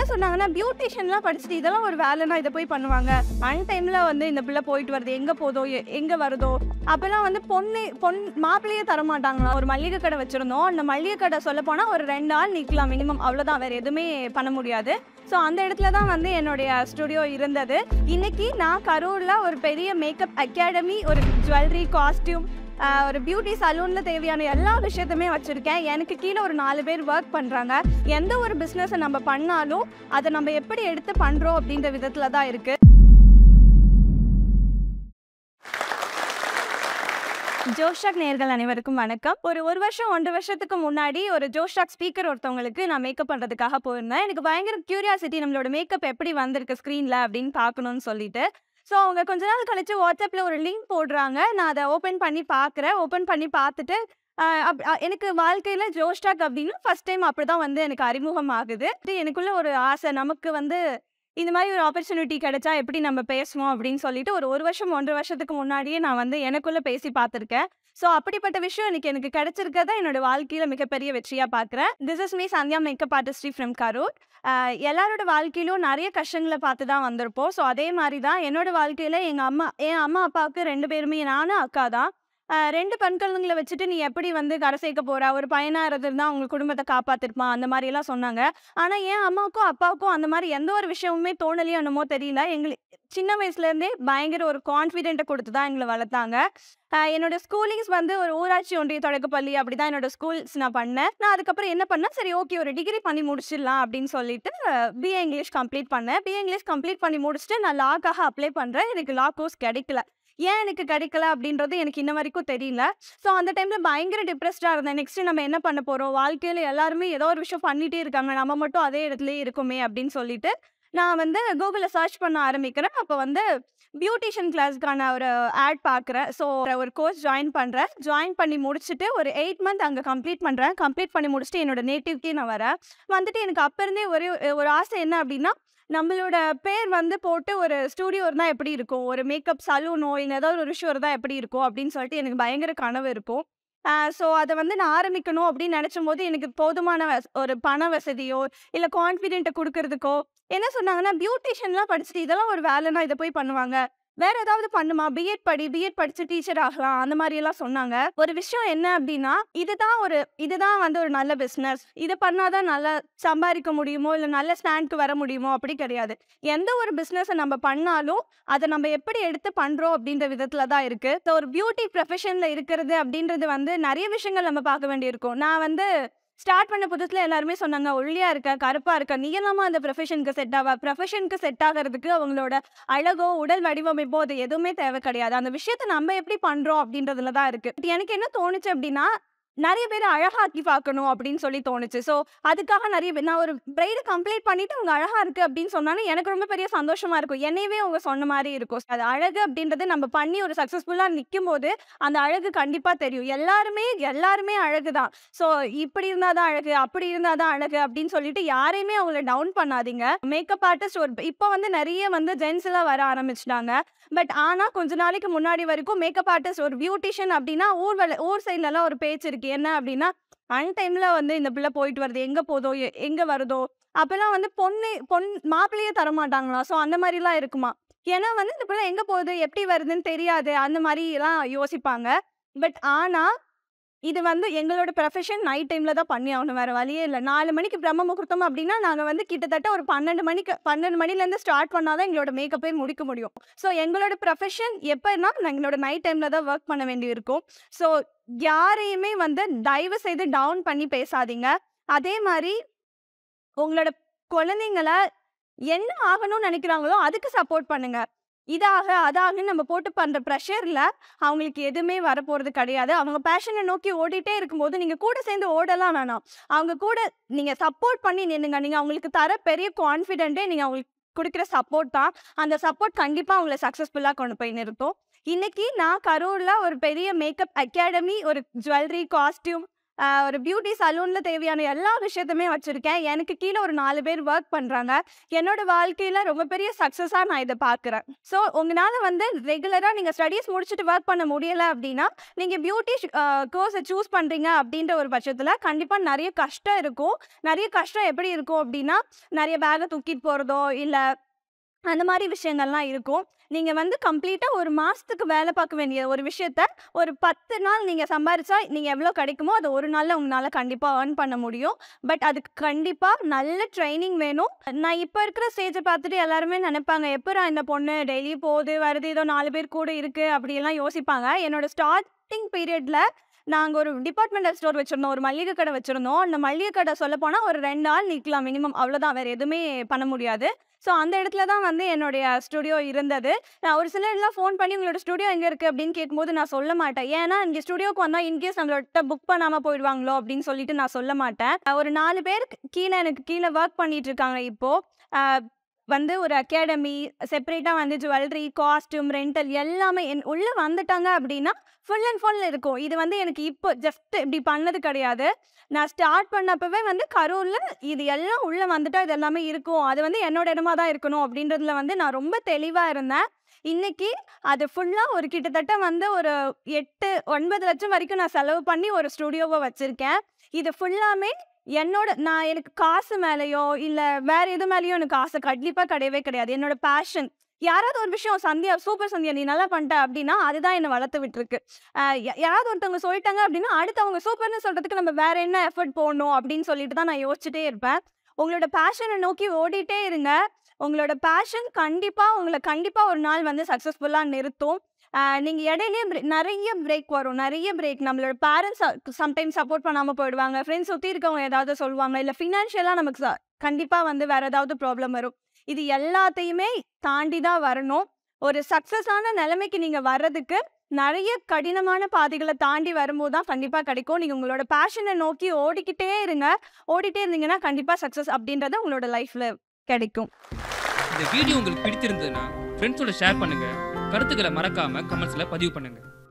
சொன்னாங்கன்னா பியூட்டிஷியன்லாம் படிச்சுட்டு இதெல்லாம் ஒரு வேலைனா இதை போய் பண்ணுவாங்க அன் டைம்ல வந்து இந்த பிள்ளை போயிட்டு வருது எங்க போதோ எ- எங்க வருதோ அப்பெல்லாம் வந்து பொண்ணு பொன் மாப்பிள்ளையே தர மாட்டாங்களா ஒரு மல்லிகை கடை வச்சிருந்தோம் அந்த மல்லிகை கடை சொல்ல போனா ஒரு ரெண்டு ஆள் நிக்கலாம் மினிமம் அவ்வளவுதான் வேற எதுவுமே பண்ண முடியாது ஸோ அந்த இடத்துல தான் வந்து என்னுடைய ஸ்டுடியோ இருந்தது இன்னைக்கு நான் கரூர்ல ஒரு பெரிய மேக்கப் அகாடமி ஒரு ஜுவல்லரி காஸ்டியூம் ஒரு பியூட்டி சலூன்ல தேவையான எல்லா விஷயத்தையுமே வச்சிருக்கேன் எனக்கு கீழே ஒரு நாலு பேர் ஒர்க் பண்றாங்க எந்த ஒரு பிஸ்னஸை நம்ம பண்ணாலும் அதை நம்ம எப்படி எடுத்து பண்றோம் அப்படின்ற விதத்துல தான் இருக்கு ஜோஷாக் நேர்கள் அனைவருக்கும் வணக்கம் ஒரு ஒரு வருஷம் ஒன்றரை வருஷத்துக்கு முன்னாடி ஒரு ஜோஷாக் ஸ்பீக்கர் ஒருத்தவங்களுக்கு நான் மேக்கப் பண்ணுறதுக்காக போயிருந்தேன் எனக்கு பயங்கர கியூரியாசிட்டி நம்மளோட மேக்கப் எப்படி வந்திருக்கு ஸ்க்ரீனில் அப்படின்னு பார்க்கணும்னு சொல்லிட்டு ஸோ அவங்க கொஞ்ச நாள் கழிச்சு வாட்ஸ்அப்பில் ஒரு லிங்க் போடுறாங்க நான் அதை ஓப்பன் பண்ணி பார்க்குறேன் ஓப்பன் பண்ணி பார்த்துட்டு ஆஹ் அப்- அ- எனக்கு வாழ்க்கையில் ஜோஸ்டாக் அப்படின்னு ஃபர்ஸ்ட் டைம் அப்படி தான் வந்து எனக்கு அறிமுகம் ஆகுது இது எனக்குள்ள ஒரு ஆசை நமக்கு வந்து இந்த மாதிரி ஒரு ஆப்பர்ச்சுனிட்டி கிடைச்சா எப்படி நம்ம பேசுவோம் அப்படின்னு சொல்லிட்டு ஒரு ஒரு வருஷம் ஒன்றரை வருஷத்துக்கு முன்னாடியே நான் வந்து எனக்குள்ள பேசி பார்த்துருக்கேன் ஸோ அப்படிப்பட்ட விஷயம் இன்னைக்கு எனக்கு கிடைச்சிருக்கத என்னோட வாழ்க்கையில மிகப்பெரிய வெற்றியா பார்க்குறேன் this is me Sandhya makeup artistry from Karur ah எல்லாரோட வாழ்க்கையிலும் நிறைய கஷ்டங்களை பார்த்து தான் வந்திருப்போம் ஸோ அதே மாதிரி தான் என்னோட வாழ்க்கையில எங்க அம்மா என் அம்மா அப்பாவுக்கு ரெண்டு பேருமே நானும் அக்கா தான் ஆஹ் ரெண்டு பெண் குழந்தைங்களை வச்சுட்டு நீ எப்படி வந்து கரை சேர்க்க போற ஒரு பையனா இருந்திருந்தா அவங்க குடும்பத்தை காப்பாத்திருப்பான் அந்த மாதிரி எல்லாம் சொன்னாங்க ஆனா என் அம்மாவுக்கும் அப்பாவுக்கும் அந்த மாதிரி எந்த ஒரு விஷயமுமே தோணலையோ என்னமோ தெரியல எங்களுக்கு சின்ன வயசுல இருந்தே பயங்கர ஒரு கான்ஃபிடென்ட்டை கொடுத்து தான் எங்களை வளர்த்தாங்க ஆஹ் என்னோட ஸ்கூலிங்ஸ் வந்து ஒரு ஊராட்சி ஒன்றிய தொடக்கப்பள்ளி அப்படிதான் என்னோட ஸ்கூல்ஸ் நான் பண்ணேன் நான் அதுக்கப்புறம் என்ன பண்ணேன் சரி ஓகே ஒரு டிகிரி பண்ணி முடிச்சிடலாம் அப்படின்னு சொல்லிட்டு பிஏ இங்கிலீஷ் கம்ப்ளீட் பண்ணேன் பிஏ இங்கிலீஷ் கம்ப்ளீட் பண்ணி முடிச்சுட்டு நான் லாக்காக அப்ளை பண்றேன் எனக்கு லா கோர்ஸ் கிடைக்கல ஏன் எனக்கு கிடைக்கல அப்படின்றது எனக்கு இன்ன வரைக்கும் தெரியல ஸோ அந்த டைம்ல பயங்கர டிப்ரெஸ்டாக இருந்தேன் நெக்ஸ்ட் நம்ம என்ன பண்ண போறோம் வாழ்க்கையில எல்லாருமே ஏதோ ஒரு விஷயம் பண்ணிட்டே இருக்காங்க நம்ம மட்டும் அதே இடத்துலயே இருக்குமே அப்படின்னு சொல்லிட்டு நான் வந்து கூகுளில் சர்ச் பண்ண ஆரம்பிக்கிறேன் அப்போ வந்து பியூட்டிஷியன் கிளாஸ்க்கான ஒரு ஆட் பார்க்குறேன் ஸோ ஒரு கோர்ஸ் ஜாயின் பண்ணுறேன் ஜாயின் பண்ணி முடிச்சுட்டு ஒரு எயிட் மந்த் அங்கே கம்ப்ளீட் பண்ணுறேன் கம்ப்ளீட் பண்ணி முடிச்சுட்டு என்னோட நேட்டிவ்க்கே நான் வரேன் வந்துட்டு எனக்கு அப்போ இருந்தே ஒரே ஒரு ஆசை என்ன அப்படின்னா நம்மளோட பேர் வந்து போட்டு ஒரு ஸ்டூடியோ இருந்தால் எப்படி இருக்கும் ஒரு மேக்கப் சலூனோ இல்லை ஏதாவது ஒரு விஷயம் இருந்தால் எப்படி இருக்கும் அப்படின்னு சொல்லிட்டு எனக்கு பயங்கர கனவு இருக்கும் ஸோ அதை வந்து நான் ஆரம்பிக்கணும் அப்படின்னு நினச்சும் போது எனக்கு போதுமான வச- ஒரு பண வசதியோ இல்லை கான்ஃபிடென்ட்டை கொடுக்கறதுக்கோ என்ன சொன்னாங்கன்னா பியூட்டிஷியன்லாம் படிச்சுட்டு இதெல்லாம் ஒரு வேலைனா இதை போய் பண்ணுவாங்க வேற ஏதாவது பண்ணுமா பிஎட் படி பிஎட் படிச்சு டீச்சர் ஆகலாம் அந்த மாதிரி எல்லாம் சொன்னாங்க ஒரு விஷயம் என்ன அப்படின்னா இதுதான் ஒரு இதுதான் வந்து ஒரு நல்ல பிஸ்னஸ் இது பண்ணாதான் நல்லா சம்பாதிக்க முடியுமோ இல்லை நல்ல ஸ்டாண்ட்க்கு வர முடியுமோ அப்படி கிடையாது எந்த ஒரு பிஸ்னஸை நம்ம பண்ணாலும் அதை நம்ம எப்படி எடுத்து பண்றோம் அப்படின்ற விதத்துல தான் இருக்கு ஸோ ஒரு பியூட்டி ப்ரொஃபஷன்ல இருக்கிறது அப்படின்றது வந்து நிறைய விஷயங்கள் நம்ம பார்க்க வேண்டியிருக்கும் நான் வந்து ஸ்டார்ட் பண்ண புதுசுல எல்லாருமே சொன்னாங்க ஒல்லியா இருக்க கருப்பா இருக்க நீ எல்லாமா அந்த ப்ரொஃபஷனுக்கு செட் ஆவா ப்ரொஃபஷனுக்கு செட் ஆகிறதுக்கு அவங்களோட அழகோ உடல் வடிவமைப்போ அது எதுவுமே தேவை கிடையாது அந்த விஷயத்தை நம்ம எப்படி பண்றோம் அப்படின்றதுல தான் இருக்கு But எனக்கு என்ன தோணுச்சு அப்படின்னா நிறைய பேர் அழகாக்கி பார்க்கணும் அப்படின்னு சொல்லி தோணுச்சு ஸோ அதுக்காக நிறைய பேர் நான் ஒரு பிரைடு கம்ப்ளீட் பண்ணிட்டு அவங்க அழகா இருக்கு அப்படின்னு சொன்னாலும் எனக்கு ரொம்ப பெரிய சந்தோஷமா இருக்கும் என்னையவே அவங்க சொன்ன மாதிரி இருக்கும் அது அழகு அப்படின்றது நம்ம பண்ணி ஒரு சக்சஸ்ஃபுல்லா நிற்கும் போது அந்த அழகு கண்டிப்பா தெரியும் எல்லாருமே எல்லாருமே அழகு தான் ஸோ இப்படி இருந்தாதான் அழகு அப்படி இருந்தாதான் அழகு அப்படின்னு சொல்லிட்டு யாரையுமே அவங்கள டவுன் பண்ணாதீங்க மேக்கப் ஆர்டிஸ்ட் ஒரு இப்போ வந்து நிறைய வந்து ஜென்ஸ் எல்லாம் வர ஆரம்பிச்சிட்டாங்க பட் ஆனா கொஞ்ச நாளைக்கு முன்னாடி வரைக்கும் மேக்கப் ஆர்டிஸ்ட் ஒரு பியூட்டிஷியன் அப்படின்னா ஊர் வேலை ஊர் சைட்ல எல்லாம் ஒரு பேச்சு இருக்கு என்ன அப்படின்னா அன் டைம்ல வந்து இந்த பிள்ளை போயிட்டு வருது எங்க போதோ எ- எங்க வருதோ அப்பெல்லாம் வந்து பொண்ணு பொன் மாப்பிள்ளையே தர மாட்டாங்களா ஸோ அந்த மாதிரிலாம் இருக்குமா ஏன்னா வந்து இந்த பிள்ளை எங்க போகுது எப்படி வருதுன்னு தெரியாது அந்த மாதிரி எல்லாம் யோசிப்பாங்க பட் ஆனா இது வந்து எங்களோட ப்ரொஃபஷன் நைட் டைம்ல தான் பண்ணி ஆகணும் வேற வழியே இல்லை நாலு மணிக்கு பிரம்ம முகூர்த்தம் அப்படின்னா நாங்கள் வந்து கிட்டத்தட்ட ஒரு பன்னெண்டு மணிக்கு பன்னெண்டு மணிலேருந்து ஸ்டார்ட் பண்ணாதான் எங்களோட மேக்கப்பே முடிக்க முடியும் ஸோ எங்களோட ப்ரொஃபஷன் எப்போனா எங்களோட நைட் டைம்ல தான் ஒர்க் பண்ண வேண்டி இருக்கும் ஸோ யாரையுமே வந்து தயவு செய்து டவுன் பண்ணி பேசாதீங்க அதே மாதிரி உங்களோட குழந்தைங்கள என்ன ஆகணும்னு நினைக்கிறாங்களோ அதுக்கு சப்போர்ட் பண்ணுங்க இதாக அதாக நம்ம போட்டு பண்ற ப்ரெஷர்ல அவங்களுக்கு எதுவுமே வரப்போறது கிடையாது அவங்க பேஷனை நோக்கி ஓடிட்டே இருக்கும்போது நீங்க கூட சேர்ந்து ஓடலாம் வேணாம் அவங்க கூட நீங்க சப்போர்ட் பண்ணி நின்னுங்க நீங்க அவங்களுக்கு தர பெரிய கான்ஃபிடென்ட்டே நீங்க அவங்களுக்கு கொடுக்குற சப்போர்ட் தான் அந்த சப்போர்ட் கண்டிப்பா அவங்கள சக்சஸ்ஃபுல்லா கொண்டு போய் நிறுத்தும் இன்னைக்கு நான் கரூர்ல ஒரு பெரிய மேக்கப் அகாடமி ஒரு ஜுவல்லரி காஸ்டியூம் அ ஒரு பியூட்டி சலூன்ல தேவையான எல்லா விஷயத்தையுமே வச்சிருக்கேன். எனக்கு கீழ ஒரு 4 பேர் வொர்க் பண்றாங்க. என்னோட வாழ்க்கையில ரொம்ப பெரிய சக்சஸா நான் இத பார்க்குறேன். ஸோ உங்கனால வந்து ரெகுலரா நீங்க ஸ்டடீஸ் முடிச்சுட்டு வொர்க் பண்ண முடியல அப்டின்னா, நீங்க பியூட்டி ஷ் அ கோர்ஸ சூஸ் பண்றீங்க அப்டின்ற ஒரு பட்சத்தில கண்டிப்பா நெறைய கஷ்டம் இருக்கும். நெறைய கஷ்டம் எப்படி இருக்கும் அப்டின்னா, நெறைய பேக்க தூக்கிட்டு போறதோ, இல்ல அந்த மாரி விஷயங்கள்லாம் இருக்கும். நீங்க வந்து கம்ப்ளீட்டா 1 மாசத்துக்கு வேல பார்க்க வேண்டிய ஒரு விஷயத்த, ஒரு 10 நாள் நீங்க சம்பாரிச்சா, நீங்க எவ்வளோ கிடைக்குமோ, அத 1 நாள்ல உங்கனால கண்டிப்பா ஏர்ன் பண்ண முடியும். பட் அதுக்கு கண்டிப்பா நல்ல ட்ரெய்னிங் வேணும். நான் இப்ப இருக்கிற ஸ்டேஜ பார்த்துட்டு எல்லாருமே நெனைப்பாங்க, "எப்புட்றா இந்த பொண்ணு டெய்லி போது, வருது, ஏதோ 4 பேர் கூட இருக்கு" அப்படியெல்லாம் யோசிப்பாங்க. என்னோட ஸ்டார்ட்டிங் பீரியட்ல நாங்க ஒரு டிபார்ட்மெண்டல் ஸ்டோர் வச்சிருந்தோம். ஒரு மளிகை கடை வச்சிருந்தோம். அந்த மளிகை கடை சொல்லப்போனா ஒரு 2 ஆள் நிக்கலாம் மினிமம். அவ்வளோதான். வேற எதுவுமே பண்ண முடியாது. ஸோ அந்த இடத்துல தான் வந்து என்னுடைய ஸ்டுடியோ இருந்தது. நான் ஒரு சிலர்லாம் ஃபோன் பண்ணி "உங்களோட ஸ்டுடியோ எங்க இருக்கு?" அப்படின்னு கேட்கும்போது நான் சொல்ல மாட்டேன். ஏன்னா, இங்க ஸ்டுடியோக்கு வந்தா இன்கேஸ் நம்மள்ட்ட புக் பண்ணாம போயிடுவாங்களோ அப்படின்னு சொல்லிட்டு நான் சொல்ல மாட்டேன். ஒரு 4 பேருக்கு கீழ எனக்கு கீழ வொர்க் பண்ணிட்டு இருக்காங்க இப்போ. அ வந்து ஒரு அகாடமி, செப்பரேட்டா வந்து ஜுவல்லரி, காஸ்டியூம், ரென்டல் எல்லாமே என் உள்ள வந்துட்டாங்க அப்படின்னா, ஃபுல் அண்ட் ஃபுல் இருக்கும். இது வந்து எனக்கு இப்போ ஜஸ்ட் இப்படி பண்ணது கிடையாது. நான் ஸ்டார்ட் பண்ணப்பவே வந்து கரூர்ல இது எல்லாம் உள்ள வந்துட்டா இது எல்லாமே இருக்கும். அது வந்து என்னோட இடமா தான் இருக்கணும் அப்படின்றதுல வந்து நான் ரொம்ப தெளிவா இருந்தேன். இன்னைக்கு அது ஃபுல்லா ஒரு கிட்டத்தட்ட வந்து ஒரு 8, 9 லட்சம் வரைக்கும் நான் செலவு பண்ணி ஒரு ஸ்டுடியோவ வச்சிருக்கேன். இது ஃபுல்லாமே என்னோட நான் எனக்கு காசு மேலயோ, இல்ல வேற எது மேலயும் எனக்கு ஆசை கண்டிப்பா கிடையவே கிடையாது. என்னோட பேஷன். யாராவது ஒரு விஷயம் "சந்தியா சூப்பர் சந்தியா நீ நல்லா பண்ணிட்ட" அப்படின்னா, அதுதான் என்ன வளர்த்து விட்டுருக்கு. அ யா யாராவது ஒருத்தவங்க சொல்லிட்டாங்க அப்படின்னா, அடுத்து அவங்க சூப்பர்ன்னு சொல்றதுக்கு நம்ம வேற என்ன எஃபோர்ட் போடணும் அப்படின்னு சொல்லிட்டு தான் நான் யோசிச்சுட்டே இருப்பேன். உங்களோட பேஷன நோக்கி ஓடிட்டே இருங்க. உங்களோட பேஷன் கண்டிப்பா உங்கள கண்டிப்பா ஒரு நாள் வந்து சக்சஸ்ஃபுல்லா நிறுத்தும். அ நீங்க இடையிலேயே பிரே நெறைய பிரேக் வரும். நெறைய பிரேக் நம்மளோட பேரண்ட்ஸ் சம்டைம்ஸ் சப்போர்ட் பண்ணாம போயிடுவாங்க. ஃப்ரெண்ட்ஸ் சுத்தி இருக்கவங்க ஏதாவது சொல்லுவாங்க. இல்ல ஃபினான்ஷியலா நமக்கு ச கண்டிப்பா வந்து வேற ஏதாவது ப்ராப்ளம் வரும். இது எல்லாத்தையுமே தாண்டி தான் வரணும். ஒரு சக்சஸான நிலைமைக்கு நீங்க வர்றதுக்கு நெறைய கடினமான பாதைகள தாண்டி வரும்போது தான் கண்டிப்பா கிடைக்கும். நீங்க உங்களோட பேஷன நோக்கி ஓடிக்கிட்டே இருங்க. ஓடிட்டே இருந்தீங்கன்னா கண்டிப்பா சக்சஸ் அப்படின்றது உங்களோட லைஃப்ல கிடைக்கும். இந்த வீடியோ உங்களுக்கு பிடித்திருந்ததுன்னா, ஃப்ரெண்ட்ஸோட ஷேர் பண்ணுங்க. கருத்துக்கள மறக்காம கமெண்ட்ஸ்ல பதிவு பண்ணுங்க.